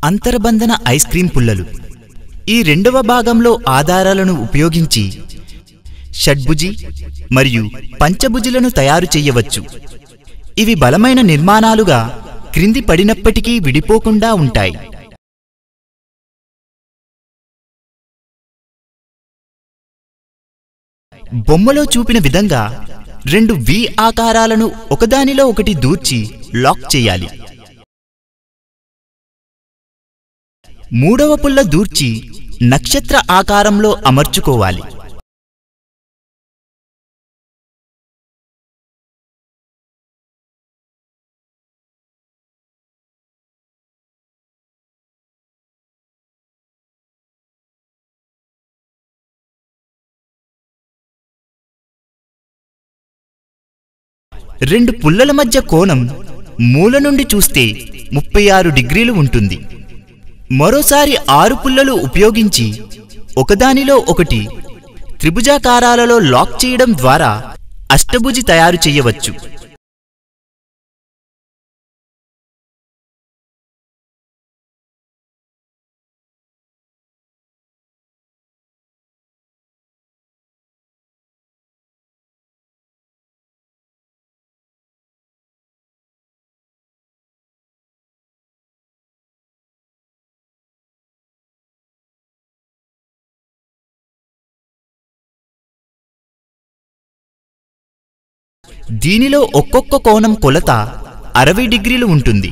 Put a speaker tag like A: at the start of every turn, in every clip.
A: అంతర్బంధన ice cream పుల్లలు ఈ రెండవ భాగంలో ఆధారాలను ఉపయోగించి షడ్భుజి మరియు పంచభుజులను తయారు చేయవచ్చు ఇవి బలమైన నిర్మాణాలుగా క్రింది పడినప్పటికీ విడిపోకుండా ఉంటాయి బొమ్మలో చూపిన విధంగా రెండు వి ఆకారాలను ఒకదానిలో ఒకటి దూర్చి లాక్ చేయాలి మూడవ పుల్ల దూర్చి నక్షత్ర ఆకారంలో అమర్చుకోవాలి రెండు పుల్లల మధ్య కోణం మూల నుండి చూస్తే ముప్పై ఆరు డిగ్రీలు ఉంటుంది మరోసారి ఆరు పుల్లలు ఉపయోగించి ఒకదానిలో ఒకటి త్రిభుజాకారాలలో లాక్ చేయడం ద్వారా అష్టభుజి తయారు చేయవచ్చు దీనిలో ఒక్కొక్క కోణం కొలత అరవై డిగ్రీలు ఉంటుంది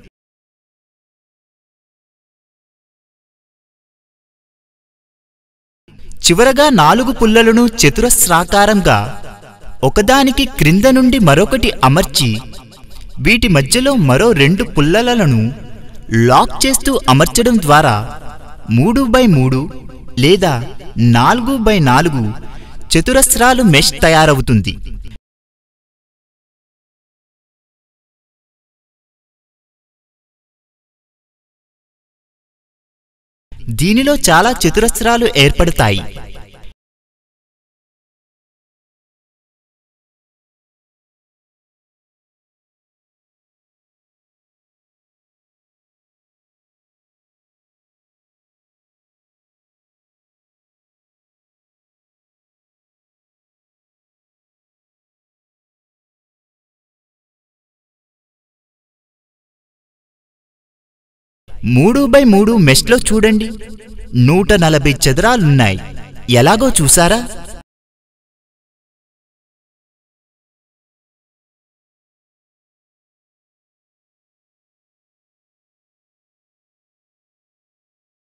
A: చివరగా నాలుగు పుల్లలను చతురస్రాకారంగా ఒకదానికి క్రింద నుండి మరొకటి అమర్చి వీటి మధ్యలో మరో రెండు పుల్లలను లాక్ చేస్తూ అమర్చడం ద్వారా మూడు బై మూడు లేదా నాలుగు బై నాలుగు చతురస్రాలు మెష్ తయారవుతుంది దీనిలో చాలా చతురస్రాలు ఏర్పడతాయి మూడు బై మూడు మెష్లో చూడండి నూట నలభై చదరాలున్నాయి ఎలాగో చూసారా